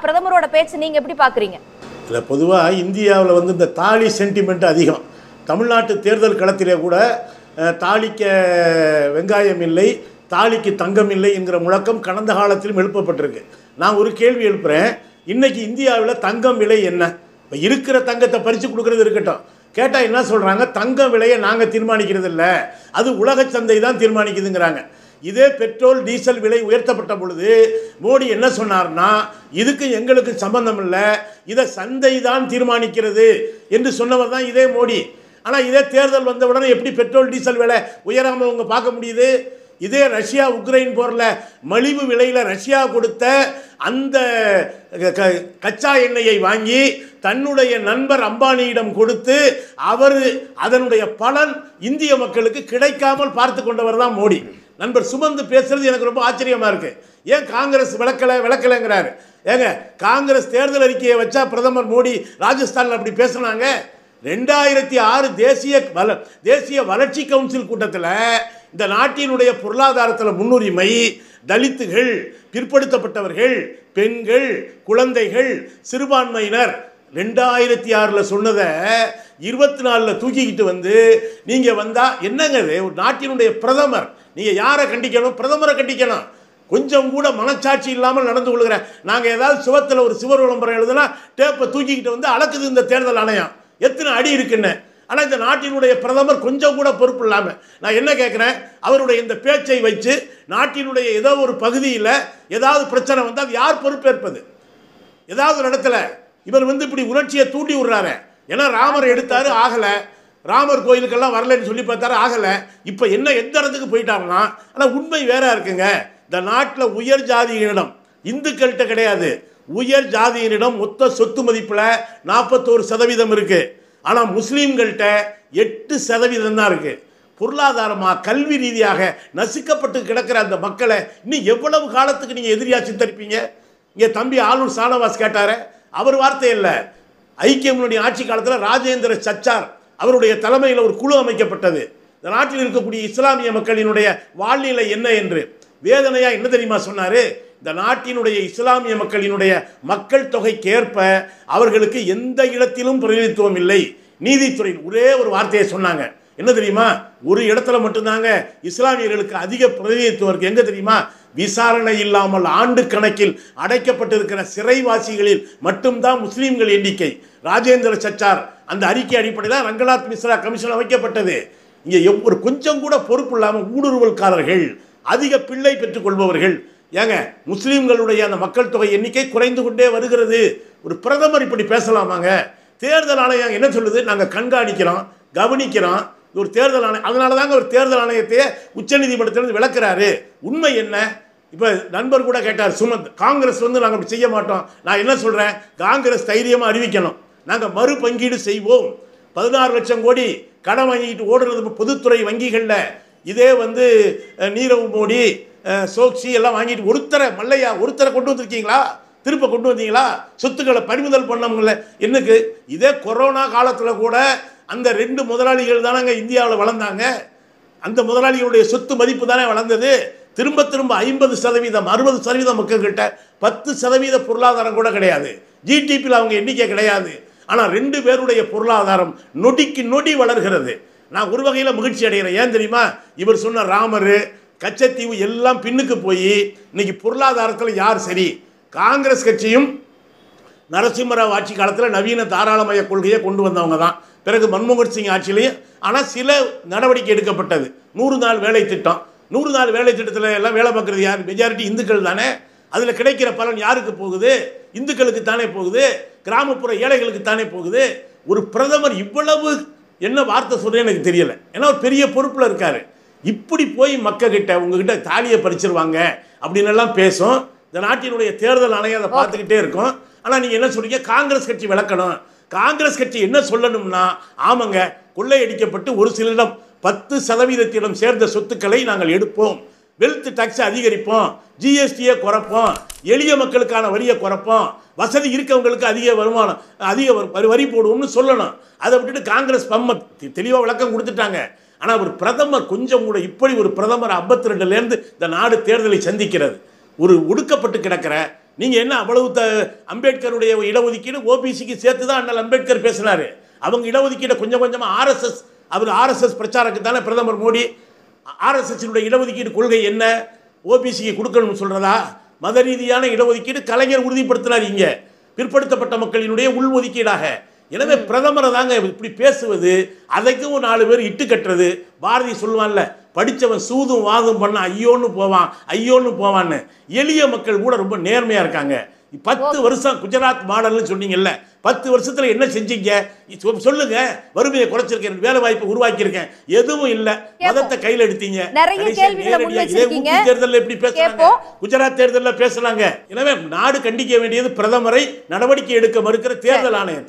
பிரதமரோட பேச்சு நீங்க எப்படி பாக்குறீங்க இல்லை பொதுவாக இந்தியாவில் வந்து இந்த தாலி சென்டிமெண்ட் அதிகம் தமிழ்நாட்டு தேர்தல் களத்திலே கூட அஹ், தாலிக்க வெங்காயம் இல்லை தாலிக்கு தங்கம் இல்லை என்கிற முழக்கம் கடந்த காலத்திலும் எழுப்பப்பட்டிருக்கு நான் ஒரு கேள்வி எழுப்புறேன் இன்னைக்கு இந்தியாவில் தங்கம் விலை என்ன இப்போ இருக்கிற தங்கத்தை பறித்து கொடுக்கறது இருக்கட்டும் கேட்டால் என்ன சொல்கிறாங்க தங்கம் விலையை நாங்கள் தீர்மானிக்கிறது இல்லை அது உலக சந்தை தான் தீர்மானிக்குதுங்கிறாங்க இதே பெட்ரோல் டீசல் விலை உயர்த்தப்பட்ட பொழுது மோடி என்ன சொன்னார்னா இதுக்கு எங்களுக்கு சம்பந்தம் இல்லை இதை சந்தை தான் தீர்மானிக்கிறது என்று சொன்னவர் தான் இதே மோடி ஆனால் இதே தேர்தல் வந்த உடனே எப்படி பெட்ரோல் டீசல் விலை உயராமல் அவங்க பார்க்க முடியுது இதே ரஷ்யா உக்ரைன் போரில் மலிவு விலையில் ரஷ்யா கொடுத்த அந்த க- க- கச்சா எண்ணெயை வாங்கி தன்னுடைய நண்பர் அம்பானியிடம் கொடுத்து அவர் அதனுடைய பலன் இந்திய மக்களுக்கு கிடைக்காமல் பார்த்து கொண்டவர் தான் மோடி நண்பர் சுமந்து பேசுறது எனக்கு ரொம்ப ஆச்சரியமா இருக்கு ஏன் காங்கிரஸ் விளக்கலை விளக்கலைங்கிறாரு ஏங்க காங்கிரஸ் தேர்தல் அறிக்கையை வச்சா பிரதமர் மோடி ராஜஸ்தானில் அப்படி பேசுனாங்க ரெண்டாயிரத்தி ஆறு தேசிய வள தேசிய வளர்ச்சி கவுன்சில் கூட்டத்தில் இந்த நாட்டினுடைய பொருளாதாரத்தில் முன்னுரிமை தலித்துகள் பிற்படுத்தப்பட்டவர்கள் பெண்கள் குழந்தைகள் சிறுபான்மையினர் ரெண்டாயிரத்தி ஆறில் சொன்னதை இருபத்தி நாலில் தூக்கிக்கிட்டு வந்து நீங்கள் வந்தால் என்னங்க இது ஒரு நாட்டினுடைய பிரதமர் நீங்கள் யாரை கண்டிக்கணும் பிரதமரை கண்டிக்கணும் கொஞ்சம் கூட மனச்சாட்சி இல்லாமல் நடந்து கொள்கிற நாங்கள் ஏதாவது சுவத்தில் ஒரு சிவர் விளம்பரம் எழுதுனா டேப்பை தூக்கிக்கிட்டு வந்து அளக்குது இந்த தேர்தல் ஆணையம் எத்தனை அடி இருக்குன்னு ஆனால் இந்த நாட்டினுடைய பிரதமர் கொஞ்சம் கூட பொறுப்பு இல்லாமல் நான் என்ன கேட்குறேன் அவருடைய இந்த பேச்சை வச்சு நாட்டினுடைய ஏதோ ஒரு பகுதியில் ஏதாவது பிரச்சனை வந்தால் அது யார் பொறுப்பேற்பது ஏதாவது ஒரு இடத்துல இவர் வந்து இப்படி உணர்ச்சியை தூண்டி விடுறாரு ஏன்னா ராமர் எடுத்தாரு ஆகலை ராமர் கோயிலுக்கெல்லாம் வரலைன்னு சொல்லி பார்த்தாரு ஆகலை இப்போ என்ன எந்த இடத்துக்கு போயிட்டாங்கன்னா ஆனால் உண்மை வேற இருக்குங்க இந்த நாட்டில் உயர் ஜாதியினிடம் இந்துக்கள்கிட்ட கிடையாது உயர் ஜாதியினிடம் மொத்த சொத்து மதிப்பில் நாற்பத்தோரு சதவீதம் இருக்கு ஆனால் முஸ்லீம்கள்கிட்ட எட்டு சதவீதம் தான் இருக்கு பொருளாதாரமாக கல்வி ரீதியாக நசுக்கப்பட்டு கிடக்கிற அந்த மக்களை இன்னும் எவ்வளவு காலத்துக்கு நீங்கள் எதிரியா சித்தரிப்பீங்க இங்கே தம்பி ஆளூர் சானவாஸ் கேட்டாரே அவர் வார்த்தை இல்லை ஐக்கியமுடைய ஆட்சி காலத்தில் ராஜேந்திர சச்சார் அவருடைய தலைமையில் ஒரு குழு அமைக்கப்பட்டது இந்த நாட்டில் இருக்கக்கூடிய இஸ்லாமிய மக்களினுடைய வாழ்நிலை என்ன என்று வேதனையா என்ன தெரியுமா சொன்னாரு இந்த நாட்டினுடைய இஸ்லாமிய மக்களினுடைய மக்கள் தொகைக்கு ஏற்ப அவர்களுக்கு எந்த இடத்திலும் பிரதிநிதித்துவம் இல்லை நீதித்துறையில் ஒரே ஒரு வார்த்தையை சொன்னாங்க என்ன தெரியுமா ஒரு இடத்துல மட்டும்தாங்க இஸ்லாமியர்களுக்கு அதிக பிரதிநிதித்துவம் இருக்கு எங்க தெரியுமா விசாரணை இல்லாமல் ஆண்டு கணக்கில் அடைக்கப்பட்டிருக்கிற சிறைவாசிகளில் மட்டும்தான் முஸ்லீம்கள் எண்ணிக்கை ராஜேந்திர சச்சார் அந்த அறிக்கை அடிப்படையில் ரங்கநாத் மிஸ்ரா கமிஷன் அமைக்கப்பட்டது இங்கே ஒரு கொஞ்சம் கூட பொறுப்பு இல்லாமல் ஊடுருவல்காரர்கள் அதிக பிள்ளை பெற்றுக்கொள்பவர்கள் ஏங்க முஸ்லீம்களுடைய அந்த மக்கள் தொகை எண்ணிக்கை குறைந்து கொண்டே வருகிறது ஒரு பிரதமர் இப்படி பேசலாமாங்க தேர்தல் ஆணையம் என்ன சொல்லுது நாங்கள் கண்காணிக்கிறோம் கவனிக்கிறோம் இது ஒரு தேர்தல் ஆணையம் அதனால தாங்க ஒரு தேர்தல் ஆணையத்தையே உச்சநீதிமன்றத்திலிருந்து விளக்குறாரு உண்மை என்ன இப்போ நண்பர் கூட கேட்டார் சுமந்த் காங்கிரஸ் வந்து நாங்கள் அப்படி செய்ய மாட்டோம் நான் என்ன சொல்கிறேன் காங்கிரஸ் தைரியமாக அறிவிக்கணும் நாங்கள் மறு பங்கீடு செய்வோம் பதினாறு லட்சம் கோடி கடன் வாங்கிட்டு ஓடுறது பொதுத்துறை வங்கிகளில் இதே வந்து அஹ், நீரவ் மோடி அஹ், சோக்சி எல்லாம் வாங்கிட்டு ஒருத்தரை மல்லையா ஒருத்தரை கொண்டு வந்திருக்கீங்களா திருப்ப கொண்டு வந்தீங்களா சொத்துக்களை பறிமுதல் பண்ணவங்கள என்னக்கு இதே கொரோனா காலத்தில் கூட அந்த ரெண்டு முதலாளிகள் தானங்க இந்தியாவில் வளர்ந்தாங்க அந்த முதலாளிகளுடைய சொத்து மதிப்பு தானே வளர்ந்தது திரும்ப திரும்ப ஐம்பது சதவீதம் அறுபது சதவீதம் மக்கள்கிட்ட பத்து சதவீத பொருளாதாரம் கூட கிடையாது ஜிடிபியில் அவங்க எண்ணிக்கை கிடையாது ஆனால் ரெண்டு பேருடைய பொருளாதாரம் நொடிக்கு நொடி வளர்கிறது நான் ஒரு வகையில் மகிழ்ச்சி அடைகிறேன் ஏன் தெரியுமா இவர் சொன்ன ராமர் கச்சத்தீவு எல்லாம் பின்னுக்கு போய் இன்னைக்கு பொருளாதாரத்தில் யார் சரி காங்கிரஸ் கட்சியும் நரசிம்மராவ் ஆட்சி காலத்தில் நவீன தாராளமய கொள்கையை கொண்டு வந்தவங்க தான் பிறகு மன்மோகன் சிங் ஆட்சியிலையும் ஆனால் சில நடவடிக்கை எடுக்கப்பட்டது நூறு நாள் வேலை திட்டம் நூறு நாள் வேலை திட்டத்தில் எல்லாம் வேலை பார்க்குறது யார் மெஜாரிட்டி இந்துக்கள் தானே அதில் கிடைக்கிற பலன் யாருக்கு போகுது இந்துக்களுக்கு தானே போகுது கிராமப்புற ஏழைகளுக்கு தானே போகுது ஒரு பிரதமர் இவ்வளவு என்ன வார்த்தை சொல்றேன்னு எனக்கு தெரியல ஏன்னா ஒரு பெரிய பொறுப்பில் இருக்காரு இப்படி போய் மக்கள்கிட்ட உங்ககிட்ட தாலியை பறிச்சிருவாங்க அப்படின்னு எல்லாம் பேசும் இந்த நாட்டினுடைய தேர்தல் ஆணையம் அதை பார்த்துக்கிட்டே இருக்கும் ஆனால் நீங்கள் என்ன சொல்றீங்க காங்கிரஸ் கட்சி விளக்கணும் காங்கிரஸ் கட்சி என்ன சொல்லணும்னா ஆமாங்க கொள்ளையடிக்கப்பட்டு ஒரு சிலரிடம் பத்து சதவீதத்திடம் சேர்ந்த சொத்துக்களை நாங்கள் எடுப்போம் வெல்த் டாக்ஸ் அதிகரிப்போம் ஜிஎஸ்டியை குறைப்போம் எளிய மக்களுக்கான வரியை குறைப்போம் வசதி இருக்கவங்களுக்கு அதிக வருமானம் அதிக வரி- வரி போடுவோம்னு சொல்லணும் அதை விட்டுட்டு காங்கிரஸ் பம்ம தெளிவாக விளக்கம் கொடுத்துட்டாங்க ஆனால் ஒரு பிரதமர் கொஞ்சம் கூட இப்படி ஒரு பிரதமர் ஐம்பத்தி ரெண்டுலேருந்து இந்த நாடு தேர்தலை சந்திக்கிறது ஒரு ஒடுக்கப்பட்டு கிடக்கிற நீங்க என்ன அவ்வளவு த அம்பேத்கருடைய இடஒதுக்கீடு ஓபிசிக்கு சேர்த்து தான் அண்ணல் அம்பேத்கர் பேசினாரு அவங்க இடஒதுக்கீடை கொஞ்சம் கொஞ்சமா ஆர்எஸ்எஸ் அவர் ஆர்எஸ்எஸ் பிரச்சாரத்துக்கு தானே பிரதமர் மோடி ஆர்எஸ்எஸ்னுடைய இடஒதுக்கீடு கொள்கை என்ன ஓபிசிக்கு கொடுக்கணும்னு சொல்றதா மத ரீதியான இடஒதுக்கீடு கலைஞர் உறுதிப்படுத்தினார் இங்க பிற்படுத்தப்பட்ட மக்களினுடைய உள்ஒதுக்கீடாக எனவே பிரதமரை தாங்க இப்படி பேசுவது அதைக்கும் நாலு பேர் இட்டு கட்டுறது பாரதி சொல்லுவான்ல படித்தவன் சூதும் வாதும் பண்ண ஐயோன்னு போவான் ஐயோன்னு போவான்னு எளிய மக்கள் கூட ரொம்ப நேர்மையா இருக்காங்க பத்து வருஷம் குஜராத் மாடல்னு சொன்னீங்கல்ல பத்து வருஷத்துல என்ன செஞ்சீங்க சொ- சொல்லுங்க வறுமையை குறைச்சிருக்கேன் வேலை வாய்ப்பு உருவாக்கியிருக்கேன் எதுவும் இல்ல மதத்தை கையில எடுத்தீங்க நிறைய கடைசியா கேள்விகளை நேரடியா முன் இதே வச்சிருக்கீங்க. ஊபி தேர்தல்ல எப்படி பேசுறாங்க கேட்போம். குஜராத் தேர்தல்ல பேசுனாங்க எனவே நாடு கண்டிக்க வேண்டியது பிரதமரை நடவடிக்கை எடுக்க மறுக்கிற தேர்தல் ஆணையம்